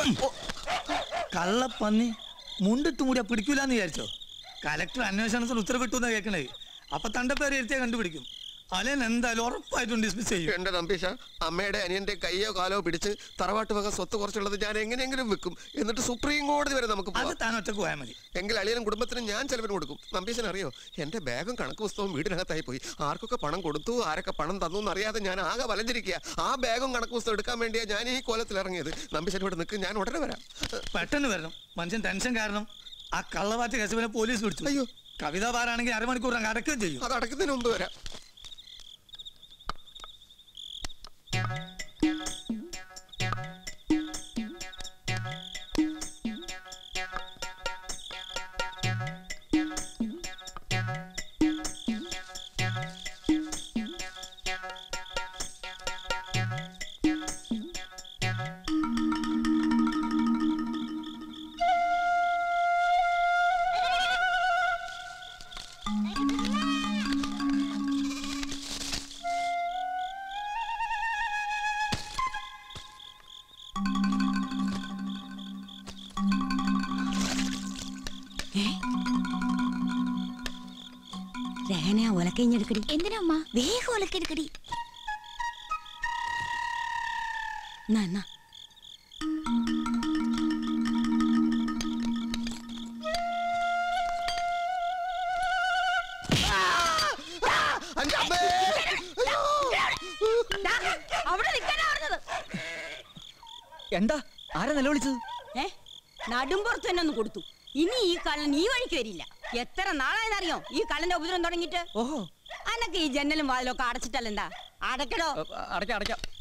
കള്ളപ്പന്നി മുണ്ടിട്ട് മൂടിയാ പിടിക്കൂലെന്ന് വിചാരിച്ചോ കലക്ടർ അന്വേഷണത്തിന് ഉത്തരവിട്ടു എന്നാ കേൾക്കണേ അപ്പൊ തന്റെ പേര് എഴുത്തിയാ കണ്ടുപിടിക്കും അലൻ എന്തായാലും ഉറപ്പായിട്ടും ഡിസ്മിസ് ചെയ്യും എന്റെ നമ്പീശ അമ്മയുടെ അനിയന്റെ കയ്യോ കാലോ പിടിച്ച് തറവാട്ട് വക സ്വത്ത് കുറച്ചുള്ളത് ഞാൻ എങ്ങനെയെങ്കിലും വെക്കും എന്നിട്ട് സുപ്രീം കോടതി വരെ നമുക്ക് അത് പോവാം താൻ ഒറ്റക്ക് പോയാൽ മതി എങ്കിൽ അളിയനും കുടുംബത്തിനും ഞാൻ ചെലവിന് കൊടുക്കും നമ്പീശൻ അറിയോ എന്റെ ബാഗും കണക്ക് പുസ്തകവും വീടിനകത്തായി പോയി ആർക്കൊക്കെ പണം കൊടുത്തു ആരൊക്കെ പണം തന്നു എന്നറിയാതെ ഞാൻ ആകെ വലഞ്ഞിരിക്കുക ആ ബാഗും കണക്ക് പുസ്തകം എടുക്കാൻ വേണ്ടിയാ ഞാൻ ഈ കോലത്തിൽ ഇറങ്ങിയത് നമ്പീശൻ ഇവിടെ നിൽക്കും ഞാൻ ഉടനെ വരാം പെട്ടെന്ന് വരണം മനുഷ്യൻ ടെൻഷൻ കാരണം ആ കള്ളവാറ്റ കേസുവിനെ പോലീസ് പിടിച്ചു അയ്യോ. കവിത പാരാണെങ്കിൽ അരമണിക്കൂർ അങ്ങ് അടക്കുകയും ചെയ്യും അത് അടക്കുന്നതിന് മുമ്പ് വരാം രഹന ഒലക്കഞ്ഞെടുക്കടി എന്തിനാ അമ്മ വേഗം ഒലക്കെടുക്കടി എന്നാ എന്നാ അന്റെ അമ്മേ! അയ്യോ! അവിടെ നിൽക്കാനാ പറഞ്ഞത് എന്താ ആരാ നിലവിളിച്ചത് ഏ നടുമ്പുറത്ത് തന്നെ ഒന്ന് കൊടുത്തു ഇനി ഈ കള്ളൻ ഈ വഴിക്ക് വരില്ല എത്ര നാളായെന്നറിയോ ഈ കള്ളന്റെ ഉപദ്രവം തുടങ്ങിയിട്ട് ഓഹോ അനക്ക് ഈ ജനലും വാതിലൊക്കെ അടച്ചിട്ടല്ലെന്താ അടക്കടോ അടയ്ക്കാം അടയ്ക്കാം